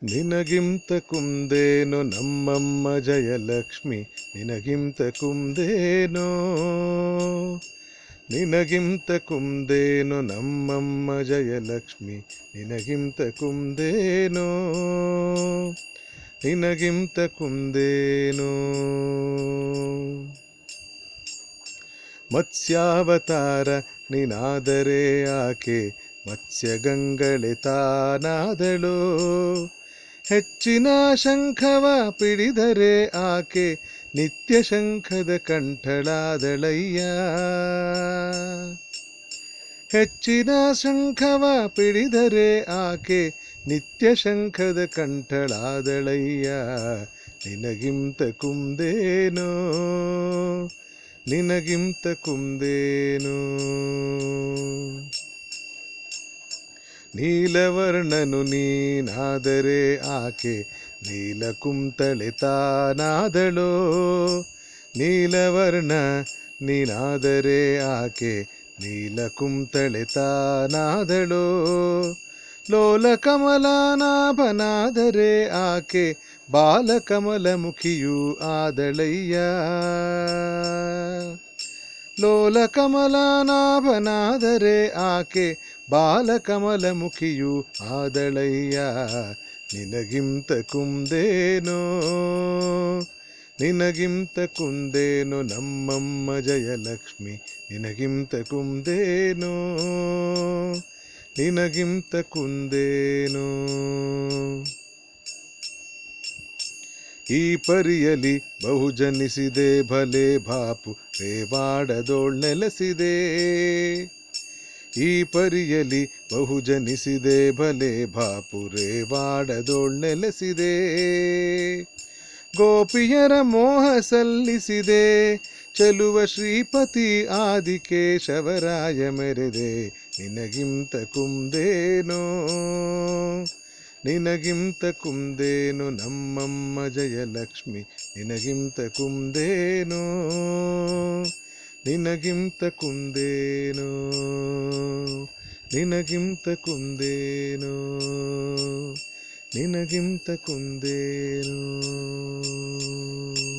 ನಿನಗಿಂತ ಕುಂದೇನೋ ನಮ್ಮಮ್ಮ ಜಯಲಕ್ಷ್ಮಿ ನಿನಗಿಂತ ಕುಂದೇನೋ ನಿನಗಿಂತ ಕುಂದೇನೋ ನಮ್ಮಮ್ಮ ಜಯಲಕ್ಷ್ಮಿ ನಿನಗಿಂತ ಕುಂದೇನೋ ನಿನಗಿಂತ ಕುಂದೇನೋ ಮತ್ಸ್ಯಾವತಾರ ನೀನಾದರೆ ಆಕೆ ಮತ್ಸ್ಯಗಂಗಳೆ ತಾನಾದಳು ಹೆಚ್ಚಿನ ಶಂಖವ ಪಿಡಿದರೆ ಆಕೆ ನಿತ್ಯ ಶಂಖದ ಕಂಠಳಾದಳಯ್ಯ ಹೆಚ್ಚಿನ ಶಂಖವ ಪಿಡಿದರೆ ಆಕೆ ನಿತ್ಯ ಶಂಖದ ಕಂಠಳಾದಳಯ್ಯ ನಿನಗಿಂತ ಕುಂದೇನೋ ನಿನಗಿಂತ ಕುಂದೇನೋ ನೀಲವರ್ಣನು ನೀನಾದರೆ ಆಕೆ ನೀಲಕುಂತಳೆ ತಾನಾದಳೋ ನೀಲವರ್ಣ ನೀನಾದರೆ ಆಕೆ ನೀಲಕುಂತಳೆ ತಾನಾದಳೋ ಲೋಲಕಮಲನಾಭನಾದರೆ ಆಕೆ ಬಾಲಕಮಲ ಮುಖಿಯೂ ಆದಳಯ್ಯ ಲೋಲಕಮಲನಾಭನಾದರೆ ಆಕೆ ಬಾಲಕಮಲ ಮುಖಿಯು ಆದಳಯ್ಯ ನಿನಗಿಂತ ಕುಂದೇನೋ ನಿನಗಿಂತ ಕುಂದೇನೋ ನಮ್ಮಮ್ಮ ಜಯಲಕ್ಷ್ಮಿ ನಿನಗಿಂತ ಕುಂದೇನೋ ನಿನಗಿಂತ ಕುಂದೇನೋ ಈ ಪರಿಯಲಿ ಬಹುಜನಿಸಿದೆ ಭಲೆ ಬಾಪು ರೇವಾಡದೋಳ್ ನೆಲೆಸಿದೆ ಈ ಪರಿಯಲಿ ಬಹುಜನಿಸಿದೆ ಭಲೆ ಬಾಪು ರೇವಾಡದೋಳ್ ನೆಲೆಸಿದೆ ಗೋಪಿಯರ ಮೋಹ ಸಲ್ಲಿಸಿದೆ ಚಲುವ ಶ್ರೀಪತಿ ಆದಿಕೇಶವರಾಯ ಮೆರೆದೆ ನಿನಗಿಂತ ಕುಂದೇನೋ ನಿನಗಿಂತ ಕುಂದೇನು ನಮ್ಮಮ್ಮ ಜಯಲಕ್ಷ್ಮಿ ನಿನಗಿಂತ ಕುಂದೇನೋ ನಿನಗಿಂತ ಕುಂದೇನೋ ನಿನಗಿಂತ ಕುಂದೇನೋ ನಿನಗಿಂತ ಕುಂದೇನೋ